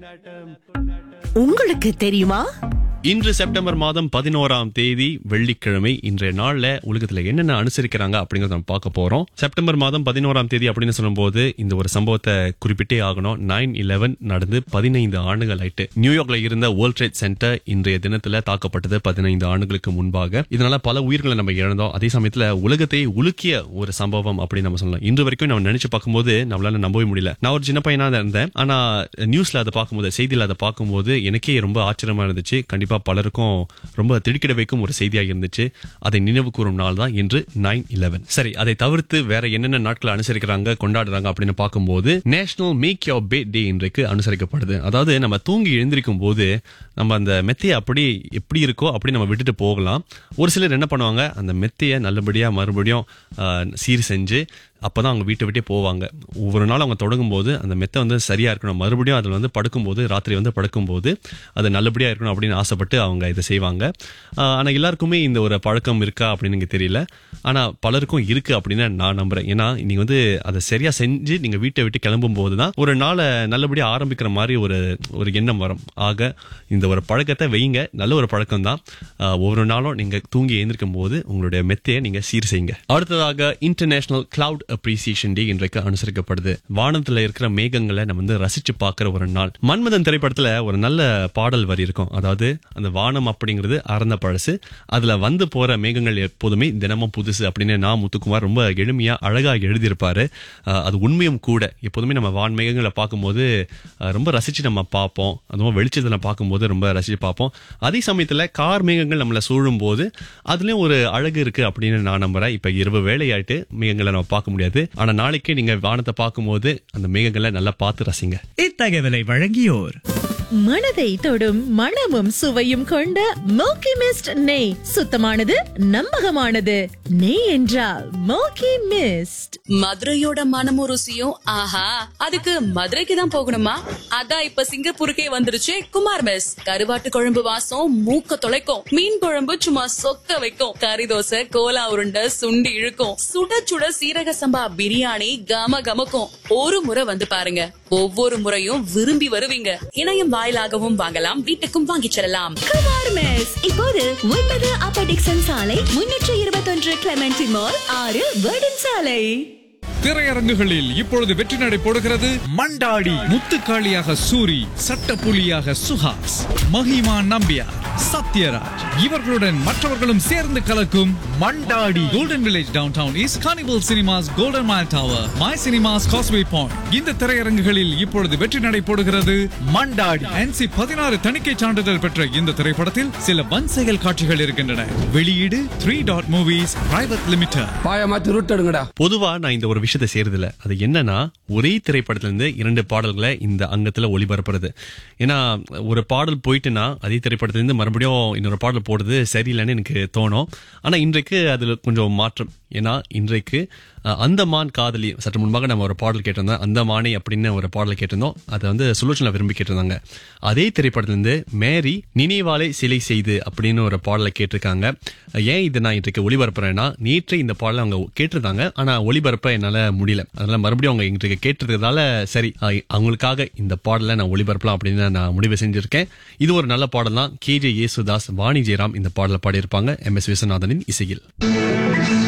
உங்களுக்கு தெரியுமா இன்று செப்டம்பர் மாதம் பதினோராம் தேதி வெள்ளிக்கிழமை இன்றைய நாள்ல உலகத்துல என்னென்ன அனுசரிக்கிறாங்க அப்படிங்கறத நம்ம பார்க்க போறோம் செப்டம்பர் மாதம் பதினோராம் தேதி அப்படின்னு சொல்லும்போது இந்த ஒரு சம்பவத்தை குறிப்பிட்டே ஆகணும் நைன் இலவன் நடந்து பதினைந்து ஆண்டுகள் ஆயிட்டு நியூயார்க்ல இருந்த வேர்ல்ட் ட்ரேட் சென்டர் இன்றைய தினத்துல தாக்கப்பட்டது பதினைந்து ஆண்டுகளுக்கு முன்பாக இதனால பல உயிர்களை நம்ம இழந்தோம் அதே சமயத்துல உலகத்தை உலுக்கிய ஒரு சம்பவம் அப்படின்னு நம்ம சொல்லலாம் இன்று வரைக்கும் நம்ம நினைச்சு பார்க்கும்போது நம்மளால நம்பவே முடியல நான் ஒரு சின்ன பையனா தான் இருந்தேன் ஆனா நியூஸ்ல அதை பார்க்கும்போது செய்தியில அதை பார்க்கும்போது எனக்கே ரொம்ப ஆச்சரியமா இருந்துச்சு கண்டிப்பா பலருக்கும் ரொம்ப திடுக்கிட வைக்கும் ஒரு செய்தியாக இருந்துச்சு அதை நினைவு கூறும் நாள் தான் இன்று நைன் இலவன் சரி அதை தவிர்த்து வேற என்னென்ன நாட்கள் அனுசரிக்கிறாங்க கொண்டாடுறாங்க அப்படின்னு பார்க்கும்போது national make your pay day இன்றைக்கு அனுசரிக்கப்படுது அதாவது நம்ம தூங்கி எழுந்திருக்கும் போது நம்ம அந்த மெத்தையை அப்படி எப்படி இருக்கோ அப்படி நம்ம விட்டுட்டு போகலாம் ஒரு சிலர் என்ன பண்ணுவாங்க அந்த மெத்தையை நல்லபடியா மறுபடியும் ஆஹ், சீர் செஞ்சு அப்பதான் அவங்க வீட்டை விட்டே போவாங்க ஒவ்வொரு நாள் அவங்க தொடங்கும் போது அந்த மெத்தை வந்து சரியா இருக்கணும் மறுபடியும் அதில் வந்து படுக்கும்போது ராத்திரி வந்து படுக்கும்போது அது நல்லபடியா இருக்கணும் அப்படின்னு ஆசைப்பட்டு அவங்க இதை செய்வாங்க ஆஹ் ஆனா எல்லாருக்குமே இந்த ஒரு பழக்கம் இருக்கா அப்படின்னு எனக்கு தெரியல ஆனா பலருக்கும் இருக்கு அப்படின்னு நான் நம்புறேன் ஏன்னா நீங்க வந்து அதை சரியா செஞ்சு நீங்க வீட்டை விட்டு கிளம்பும் போது தான் ஒரு நாளை நல்லபடியா ஆரம்பிக்கிற மாதிரி ஒரு ஒரு எண்ணம் வரும் ஆக இந்த ஒரு பழக்கத்தை வைங்க நல்ல ஒரு பழக்கம் தான் ஒவ்வொரு நாளும் நீங்க தூங்கி எழுந்திருக்கும் போது உங்களுடைய மெத்தையை நீங்க சீர் செய்யுங்க அடுத்ததாக இன்டர்நேஷனல் கிளவுட் அப்ரிசியேஷன் டே இன்றைக்கு அனுசரிக்கப்படுது வானத்துல இருக்கிற மேகங்களை நம்ம வந்து ரசிச்சு பார்க்கிற ஒரு நாள் மன்மதன் திரைப்படத்துல ஒரு நல்ல பாடல் வரி இருக்கும் அதாவது அந்த வானம் அப்படிங்கிறது அறந்த பழசு அதுல வந்து போற மேகங்கள் எப்போதுமே தினமும் புதுசு அப்படின்னு நான் முத்துக்குமார் ரொம்ப எளிமையா அழகா எழுதியிருப்பாரு அஹ் அது உண்மையும் கூட எப்போதுமே நம்ம வான் மேகங்களை பார்க்கும்போது அஹ் ரொம்ப ரசிச்சு நம்ம பார்ப்போம் அதுவும் வெளிச்சத்துல பார்க்கும்போது ரொம்ப ரசிச்சு பார்ப்போம் அதே சமயத்துல கார் மேகங்கள் நம்மளை சூழும் போது அதுலயும் ஒரு அழகு இருக்கு அப்படின்னு நான் நம்புறேன் இப்ப இரவு வேலையாயிட்டு மேகங்களை நம்ம பார்க்க முடியாது ஆனா நாளைக்கு நீங்க வானத்தை பார்க்கும்போது அந்த மேகங்களை நல்லா பார்த்து ரசிங்க இத்தகவலை வழங்கியோர் மனதை தொடும் மணமும் சுவையும் கொண்ட மோக்கி மிஸ்ட் நெய் சுத்தமானது நம்பகமானது நெய் என்றால் மோக்கி மிஸ்ட் மதுரையோட மனமும் ருசியும் ஆஹா அதுக்கு மதுரைக்கு தான் போகணுமா அதான் இப்ப சிங்கப்பூருக்கே வந்துருச்சு குமார் மெஸ் கருவாட்டு குழம்பு வாசம் மூக்க தொலைக்கும் மீன் குழம்பு சும்மா சொக்க வைக்கும் கறி தோசை கோலா உருண்டை சுண்டி இழுக்கும் சுட சுட சீரக சம்பா பிரியாணி கம கமக்கும் ஒரு முறை வந்து பாருங்க ஒவ்வொரு முறையும் விரும்பி வருவீங்க இணையம் வாயிலாகவும் வாங்கலாம் வீட்டுக்கும் வாங்கிச் செல்லலாம் குமார் மெஸ் இப்போது ஒன்பது அப்பர் டிக்சன் சாலை முன்னூற்று இருபத்தொன்று கிளமெண்டி மால் ஆறு வேர்டன் சாலை திரையரங்குகளில் இப்பொழுது வெற்றி நடை போடுகிறது மண்டாடி முத்துக்காளியாக சூரி சட்டப்புலியாக சுஹாஸ் மஹிமா நம்பியார் சத்யராஜ் இவர்களுடன் மற்றவர்களும் சேர்ந்து கலக்கும் Mandaadi golden village town town is carnival cinemas golden mile tower my cinemas causeway point இந்த திரையரங்குகளில் இப்பொழுது வெற்றி நடை போடுகிறது மண்டாடி என்சி பதினாறு தணிக்கை சான்றிதழ் பெற்ற இந்த திரைப்படத்தில் சில வன் செயல் காட்சிகள் இருக்கின்றன வெளியீடு three dot movies private limited பாய மாத்தி ரூட் எடுங்கடா பொதுவா நான் இந்த ஒரு விஷயத்தை செய்யறதில்ல அது என்னன்னா ஒரே திரைப்படத்துல இருந்து இரண்டு பாடல்களை இந்த அங்கத்துல ஒளிபரப்புறது ஏன்னா ஒரு பாடல் போயிட்டுனா அதே திரைப்படத்துல இருந்து மறுபடியும் இன்னொரு பாடல் போடுறது சரியில்லைன்னு எனக்கு தோணும் ஆனா இன்றைக்கு அதுல கொஞ்சம் மாற்றம் ஏன்னா இன்றைக்கு அஹ், அந்தமான் காதலி சற்று முன்பாக நம்ம ஒரு பாடல் கேட்டிருந்தோம் அந்தமானே அப்படின்னு ஒரு பாடல் கேட்டிருந்தோம் அதை வந்து சுலோச்சனா விரும்பி கேட்டிருந்தாங்க அதே திரைப்படத்திலிருந்து மேரி நினைவாலை சிலை செய்து அப்படின்னு ஒரு பாடலை கேட்டிருக்காங்க ஏன் இது நான் இன்றைக்கு ஒளிபரப்புறேன்னா நேற்று இந்த பாடலை அவங்க கேட்டிருந்தாங்க ஆனா ஒளிபரப்ப என்னால முடியல அதனால மறுபடியும் அவங்க இன்றைக்கு கேட்டிருக்கிறதால சரி அஹ், அவங்களுக்காக இந்த பாடலை நான் ஒளிபரப்பலாம் அப்படின்னு நான் முடிவு செஞ்சிருக்கேன் இது ஒரு நல்ல பாடல் தான் கே ஜே யேசுதாஸ் வாணி ஜெயராம் இந்த பாடலை பாடியிருப்பாங்க எம் எஸ் விஸ்வநாதனின் இசையில்